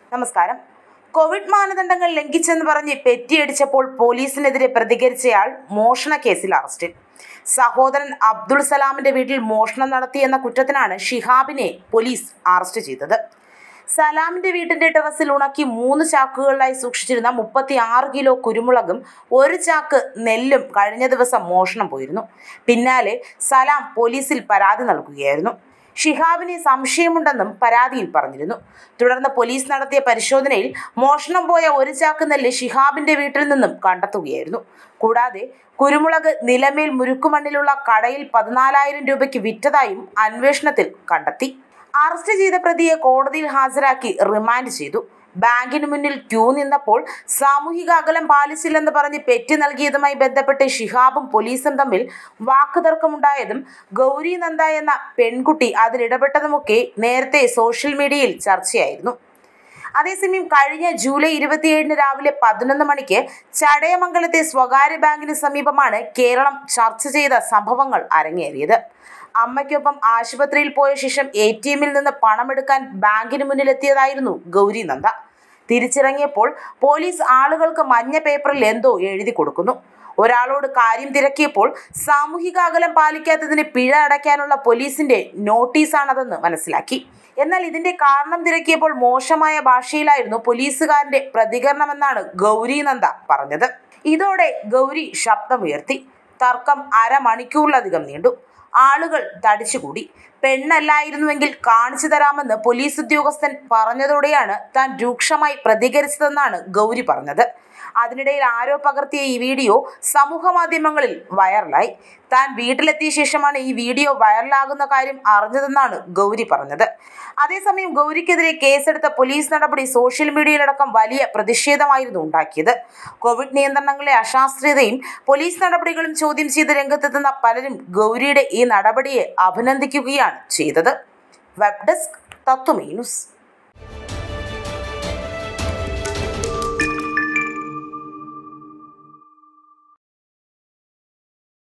നമസ്കാരം കോവിഡ് മാനദണ്ഡങ്ങൾ ലംഘിച്ചെന്ന് പറഞ്ഞ് പെറ്റിയടിച്ചപ്പോൾ പോലീസിനെതിരെ പ്രതികരിച്ചയാൾ മോഷണ കേസിൽ അറസ്റ്റിൽ സഹോദരൻ അബ്ദുൾ സലാമിന്റെ വീട്ടിൽ മോഷണം നടത്തിയെന്ന കുറ്റത്തിനാണ് ഷിഹാബിനെ പോലീസ് അറസ്റ്റ് ചെയ്തത് സലാമിന്റെ വീട്ടിന്റെ ടെറസിൽ ഉണക്കി മൂന്ന് ചാക്കുകളിലായി സൂക്ഷിച്ചിരുന്ന മുപ്പത്തി ആറ് കിലോ കുരുമുളകും ഒരു ചാക്ക് നെല്ലും കഴിഞ്ഞ ദിവസം മോഷണം പോയിരുന്നു പിന്നാലെ സലാം പോലീസിൽ പരാതി നൽകുകയായിരുന്നു ഷിഹാബിനെ സംശയമുണ്ടെന്നും പരാതിയിൽ പറഞ്ഞിരുന്നു തുടർന്ന് പോലീസ് നടത്തിയ പരിശോധനയിൽ മോഷണം പോയ ഒരു ചാക്ക് നെല്ല് ഷിഹാബിന്റെ വീട്ടിൽ നിന്നും കണ്ടെത്തുകയായിരുന്നു കൂടാതെ കുരുമുളക് നിലമേൽ മുരുക്കുമണ്ണിലുള്ള കടയിൽ പതിനാലായിരം രൂപയ്ക്ക് വിറ്റതായും അന്വേഷണത്തിൽ കണ്ടെത്തി അറസ്റ്റ് ചെയ്ത പ്രതിയെ കോടതിയിൽ ഹാജരാക്കി റിമാൻഡ് ചെയ്തു ബാങ്കിന് മുന്നിൽ ക്യൂ നിന്നപ്പോൾ സാമൂഹിക അകലം പാലിച്ചില്ലെന്ന് പറഞ്ഞ് പെറ്റി നൽകിയതുമായി ബന്ധപ്പെട്ട് ഷിഹാബും പോലീസും തമ്മിൽ വാക്കുതർക്കമുണ്ടായതും ഗൗരി നന്ദ എന്ന പെൺകുട്ടി അതിലിടപെട്ടതുമൊക്കെ നേരത്തെ സോഷ്യൽ മീഡിയയിൽ ചർച്ചയായിരുന്നു അതേസമയം കഴിഞ്ഞ ജൂലൈ ഇരുപത്തിയേഴിന് രാവിലെ പതിനൊന്ന് മണിക്ക് ചടയമംഗലത്തെ സ്വകാര്യ ബാങ്കിന് സമീപമാണ് കേരളം ചർച്ച ചെയ്ത സംഭവങ്ങൾ അരങ്ങേറിയത് അമ്മയ്ക്കൊപ്പം ആശുപത്രിയിൽ പോയ ശേഷം എ ടി എമ്മിൽ നിന്ന് പണമെടുക്കാൻ ബാങ്കിന് മുന്നിലെത്തിയതായിരുന്നു ഗൗരി നന്ദ തിരിച്ചിറങ്ങിയപ്പോൾ പോലീസ് ആളുകൾക്ക് മഞ്ഞ പേപ്പറിൽ എന്തോ എഴുതി കൊടുക്കുന്നു ഒരാളോട് കാര്യം തിരക്കിയപ്പോൾ സാമൂഹിക അകലം പാലിക്കാത്തതിന് പിഴ അടയ്ക്കാനുള്ള പോലീസിന്റെ നോട്ടീസാണതെന്ന് മനസ്സിലാക്കി എന്നാൽ ഇതിന്റെ കാരണം തിരക്കിയപ്പോൾ മോശമായ ഭാഷയിലായിരുന്നു പോലീസുകാരന്റെ പ്രതികരണമെന്നാണ് ഗൗരി നന്ദ പറഞ്ഞത് ഇതോടെ ഗൗരി ശബ്ദമുയർത്തി തർക്കം അരമണിക്കൂറിലധികം നീണ്ടു ആളുകൾ തടിച്ചുകൂടി പെണ്ണല്ലായിരുന്നുവെങ്കിൽ കാണിച്ചു തരാമെന്ന് പോലീസ് ഉദ്യോഗസ്ഥൻ പറഞ്ഞതോടെയാണ് താൻ രൂക്ഷമായി പ്രതികരിച്ചതെന്നാണ് ഗൗരി പറഞ്ഞത് അതിനിടയിൽ ആരോ പകർത്തിയ ഈ വീഡിയോ സമൂഹ മാധ്യമങ്ങളിൽ വൈറലായി താൻ വീട്ടിലെത്തിയ ശേഷമാണ് ഈ വീഡിയോ വൈറലാകുന്ന കാര്യം അറിഞ്ഞതെന്നാണ് ഗൗരി പറഞ്ഞത് അതേസമയം ഗൗരിക്കെതിരെ കേസെടുത്ത പോലീസ് നടപടി സോഷ്യൽ മീഡിയയിലടക്കം വലിയ പ്രതിഷേധമായിരുന്നു ഉണ്ടാക്കിയത് കോവിഡ് നിയന്ത്രണങ്ങളെ അശാസ്ത്രീയതയും പോലീസ് നടപടികളും ചോദ്യം ചെയ്ത് രംഗത്തെത്തുന്ന പലരും ഗൗരിയുടെ ഈ നടപടിയെ അഭിനന്ദിക്കുകയാണ് ചെയ്തത് വെബ് ഡെസ്ക് തത്വമേ ന്യൂസ്